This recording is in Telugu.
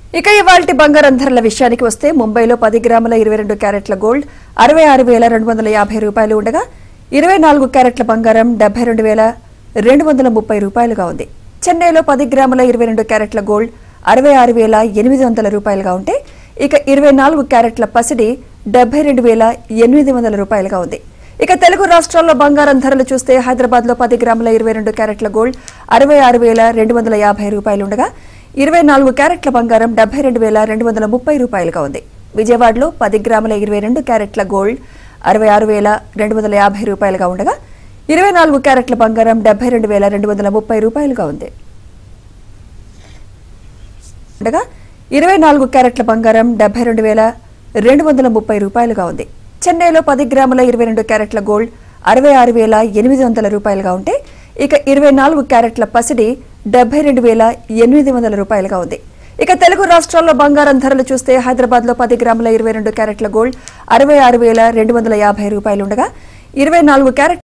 ఇక ఇవాల్టి బంగారం ధరల విషయానికి వస్తే ముంబైలో పది గ్రాముల ఇరవై రెండు క్యారెట్ల గోల్డ్ అరవై ఆరు వేల రెండు వందల యాభై రూపాయలు ఉండగా ఇరవై నాలుగు క్యారెట్ల బంగారం డెబ్బై రెండు వేల రెండు వందల ముప్పై రూపాయలుగా ఉంది చెన్నైలో పది గ్రాముల ఇరవై రెండు క్యారెట్ల గోల్డ్ అరవై ఆరు వేల ఎనిమిది వందల రూపాయలుగా ఉంటే ఇక ఇరవై నాలుగు క్యారెట్ల పసిడి డెబ్బై రెండు వేల ఎనిమిది వందల రూపాయలుగా ఉంది ఇక తెలుగు రాష్ట్రాల్లో బంగారం ధరలు చూస్తే హైదరాబాద్ లో పది గ్రాముల ఇరవై రెండు క్యారెట్ల గోల్డ్ అరవై ఆరు వేల రెండు వందల యాభై రూపాయలు ఉండగా ఇరవై నాలుగు క్యారెట్ల బంగారం డెబ్బై రెండు వేల రెండు వందల ముప్పై రూపాయలుగా ఉంది విజయవాడలో పది గ్రాముల ఇరవై రెండు క్యారెట్ల గోల్డ్ అరవై ఆరు వేల రెండు వందల యాభై రూపాయలుగా ఉండగా ఇరవై నాలుగు క్యారెట్ల బంగారం డెబ్బై రెండు వేల రెండు వందల ముప్పై రూపాయలుగా ఉంది ఉండగా ఇరవై నాలుగు క్యారెట్ల బంగారం డెబ్బై రెండు వేల రెండు వందల ముప్పై రూపాయలుగా ఉంది చెన్నైలో పది గ్రాముల ఇరవై రెండు క్యారెట్ల గోల్డ్ అరవై ఆరు వేల ఎనిమిది వందల రూపాయలుగా ఉంటే ఇక ఇరవై నాలుగు క్యారెట్ల పసిడి డెబ్బై రెండు వేల ఎనిమిది వందల రూపాయలుగా ఉంది ఇక తెలుగు రాష్ట్రాల్లో బంగారం ధరలు చూస్తే హైదరాబాద్ లో పది గ్రాముల ఇరవై రెండు క్యారెట్ల గోల్డ్ అరవై ఆరు వేల రెండు వందల యాభై రూపాయలు ఉండగా ఇరవై నాలుగు క్యారెట్